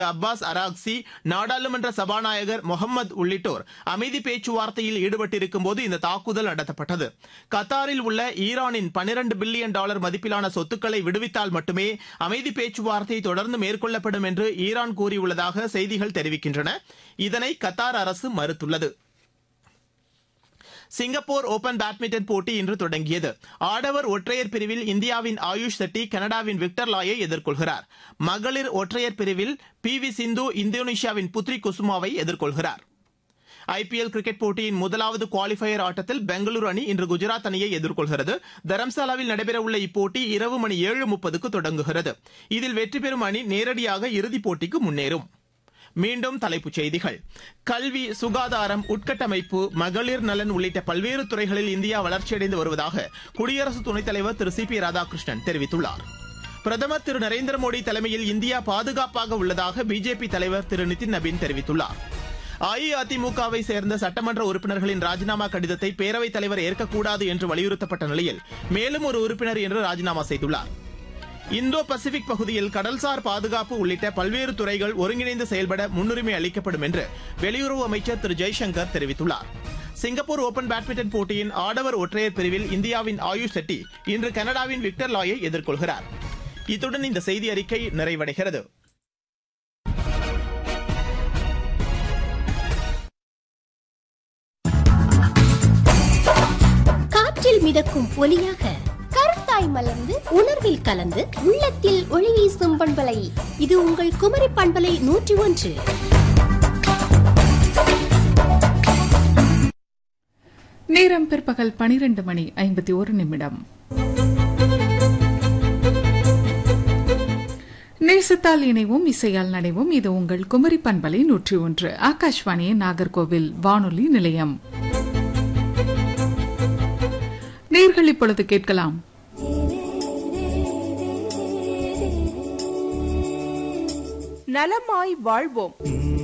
Abbas Araghchi நாடாளுமன்ற சபாநாயகர் முகமது உள்ளிட்டோர் அமைதி பேச்சுவார்த்தையில் ஈடுபட்டிருக்கும் போது இந்த தாக்குதல் நடத்தப்பட்டது கத்தாரில் உள்ள ஈரானின் பனிரண்டு பில்லியன் டாலர் மதிப்பிலான சொத்துக்களை விடுவித்தால் மட்டுமே அமைதி பேச்சுவார்த்தை தொடர்ந்து மேற்கொள்ளப்படும் என்று ஈரான் கூறியுள்ளதாக செய்திகள் தெரிவிக்கின்றன இதனை கத்தார் அரசு மறுத்துள்ளது சிங்கப்பூர் ஓபன் பேட்மிண்டன் போட்டி இன்று தொடங்கியது ஆடவர் ஒற்றையர் பிரிவில் இந்தியாவின் ஆயுஷ் செட்டி கனடாவின் விக்டர் லாயை எதிர்கொள்கிறார் மகளிர் ஒற்றையர் பிரிவில் பி வி சிந்து இந்தோனேஷியாவின் புத்ரி குசுமாவை எதிர்கொள்கிறார் ஐபிஎல் கிரிக்கெட் போட்டியின் முதலாவது குவாலிஃபயர் ஆட்டத்தில் பெங்களூரு அணி இன்று குஜராத் அணியை எதிர்கொள்கிறது தரம்சாலாவில் நடைபெறவுள்ள இப்போட்டி இரவு மணி ஏழு முப்பதுக்கு தொடங்குகிறது இதில் வெற்றி பெறும் அணி நேரடியாக இறுதிப் போட்டிக்கு முன்னேறும் மீண்டும் தலைப்புச் செய்திகள் கல்வி சுகாதாரம் உட்கட்டமைப்பு மகளிர் நலன் உள்ளிட்ட பல்வேறு துறைகளில் இந்தியா வளர்ச்சியடைந்து வருவதாக குடியரசு துணைத் தலைவர் திரு சி பி ராதாகிருஷ்ணன் தெரிவித்துள்ளார் பிரதமர் திரு நரேந்திர மோடி தலைமையில் இந்தியா பாதுகாப்பாக உள்ளதாக பிஜேபி தலைவர் திரு நிதின் நபீன் தெரிவித்துள்ளார் அஇஅதிமுகவை சேர்ந்த சட்டமன்ற உறுப்பினர்களின் ராஜினாமா கடிதத்தை பேரவைத் தலைவர் ஏற்கக்கூடாது என்று வலியுறுத்தப்பட்ட நிலையில் மேலும் ஒரு உறுப்பினர் இன்று ராஜினாமா செய்துள்ளார் இந்தோ பசிபிக் பகுதியில் கடல்சார் பாதுகாப்பு உள்ளிட்ட பல்வேறு துறைகள் ஒருங்கிணைந்து செயல்பட முன்னுரிமை அளிக்கப்படும் என்று வெளியுறவு அமைச்சர் திரு ஜெய்சங்கர் தெரிவித்துள்ளார் சிங்கப்பூர் ஓபன் பேட்மிண்டன் போட்டியின் ஆடவர் ஒற்றையர் பிரிவில் இந்தியாவின் ஆயுஷ் செட்டி இன்று கனடாவின் விக்டர் லாயை எதிர்கொள்கிறார் இத்துடன் இந்த செய்தி அறிக்கை நிறைவடைகிறது காற்றில் மிதக்கும் ஒலியாக கருத்தாய் மலர்ந்து உணர்வில் கலந்து உள்ளத்தில் ஒளி வீசும் பண்பலை இது உங்கள் குமரி பண்பலை நூற்றி ஒன்று நேரம் பிற்பகல் பனிரெண்டு மணி ஐம்பத்தி ஒரு நிமிடம் நேசத்தால் இணைவும் இசையால் நடைவும் இது உங்கள் குமரி பண்பலை நூற்றி ஒன்று ஆகாஷ்வாணியின் நாகர்கோவில் வானொலி நிலையம் நேர்கள் இப்பொழுது கேட்கலாம் நலமாய் வாழ்வோம்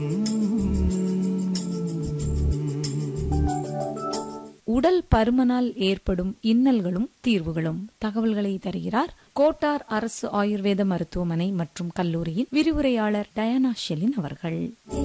உடல் பருமனால் ஏற்படும் இன்னல்களும் தீர்வுகளும் தகவல்களை தருகிறார் கோட்டார் அரசு ஆயுர்வேத மருத்துவமனை மற்றும் கல்லூரியின் விரிவுரையாளர் டயானா ஷெலின் அவர்கள்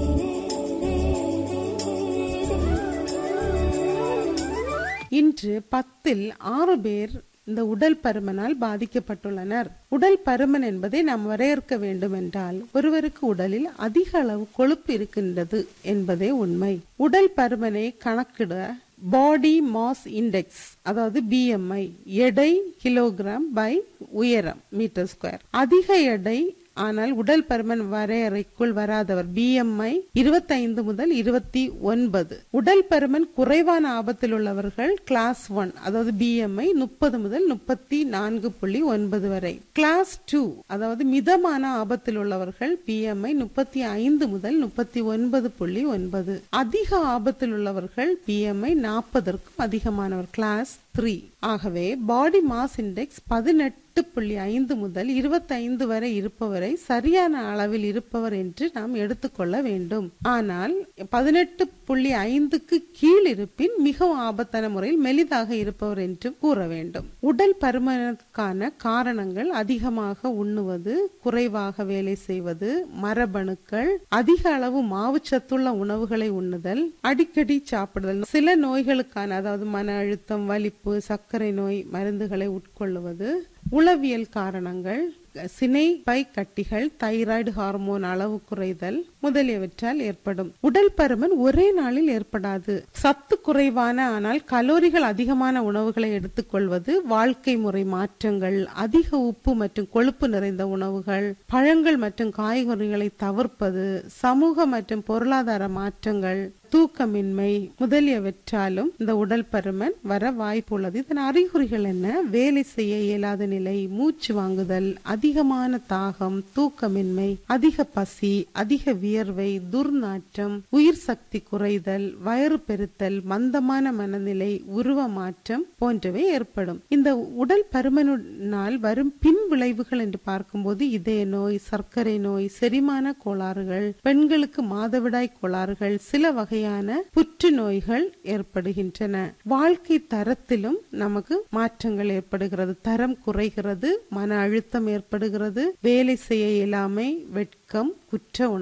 இன்று பத்தில் ஆறு பேர் இந்த உடல் பருமனால் பாதிக்கப்பட்டுள்ளனர் உடல் பருமன் என்பதை நாம் வரையறுக்க வேண்டும் என்றால் ஒருவருக்கு உடலில் அதிக அளவு கொழுப்பு இருக்கின்றது என்பதே உண்மை உடல் பருமனை கணக்கிட பாடி மாஸ் இண்டெக்ஸ் அதாவது பிஎம்ஐ எடை கிலோகிராம் பை உயரம் மீட்டர் ஸ்கொயர் அதிக எடை ஆனால் உடல் பருமன் வரையறைக்குள் வராதவர் பிஎம்ஐ இருபத்தைந்து முதல் இருபத்தி ஒன்பது உடல் பருமன் குறைவான ஆபத்தில் உள்ளவர்கள் கிளாஸ் ஒன் அதாவது பிஎம்ஐ முப்பது முதல் முப்பத்தி நான்கு புள்ளி ஒன்பது வரை கிளாஸ் டூ அதாவது மிதமான ஆபத்தில் உள்ளவர்கள் பிஎம்ஐ முப்பத்தி ஐந்து முதல் முப்பத்தி ஒன்பது புள்ளி ஒன்பது அதிக ஆபத்தில் உள்ளவர்கள் பிஎம்ஐ நாற்பதற்கும் அதிகமானவர் கிளாஸ் த்ரீ ஆகவே பாடி மாஸ் இண்டெக்ஸ் பதினெட்டு புள்ளி ஐந்து முதல் இருபத்தைந்து வரை இருப்பவரை சரியான அளவில் இருப்பவர் என்று நாம் எடுத்துக்கொள்ள வேண்டும் ஆனால் பதினெட்டு புள்ளி ஐந்துக்கு கீழ் இருப்பின் மிகவும் ஆபத்தான முறையில் மெலிதாக இருப்பவர் என்று கூற வேண்டும் உடல் பருமனுக்கான காரணங்கள் அதிகமாக உண்ணுவது குறைவாக வேலை செய்வது மரபணுக்கள் அதிக அளவு மாவுச்சத்துள்ள உணவுகளை உண்ணுதல் அடிக்கடி சாப்பிடுதல் சில நோய்களுக்கான அதாவது மன அழுத்தம் வலிப்பு சர்க்கரை நோய் மருந்துகளை உட்கொள்ளுவது உளவியல் காரணங்கள் சினை பை கட்டிகள் தைராய்டு ஹார்மோன் அளவு குறைதல் முதலியவற்றால் ஏற்படும் உடல் பருமன் ஒரே நாளில் ஏற்படாது சத்து குறைவான ஆனால் கலோரிகள் அதிகமான உணவுகளை எடுத்துக்கொள்வது வாழ்க்கை முறை மாற்றங்கள் அதிக உப்பு மற்றும் கொழுப்பு நிறைந்த உணவுகள் பழங்கள் மற்றும் காய்கறிகளை தவிர்ப்பது சமூக மற்றும் பொருளாதார மாற்றங்கள் தூக்கமின்மை முதலியவற்றாலும் இந்த உடல் பருமன் வர வாய்ப்புள்ளது இதன் அறிகுறிகள் என்ன வேலை செய்ய இயலாத நிலை மூச்சு வாங்குதல் அதிகமான தாகம் தூக்கமின்மை அதிக பசி அதிக வியர்வை துர்நாற்றம் உயிர் சக்தி குறைதல் வயிறு பெருத்தல் மந்தமான மனநிலை உருவ மாற்றம் போன்றவை ஏற்படும் இந்த உடல் பருமனால் வரும் பின் விளைவுகள் என்று பார்க்கும்போது இதய நோய் சர்க்கரை நோய் செரிமான கோளாறுகள் பெண்களுக்கு மாதவிடாய் கோளாறுகள் சில வகையான புற்றுநோய்கள் ஏற்படுகின்றன வாழ்க்கை தரத்திலும் நமக்கு மாற்றங்கள் ஏற்படுகிறது தரம் குறைகிறது மன அழுத்தம் ஏற்படுகிறது வேலை செய்ய இயலாமை வெட்கம் குற்ற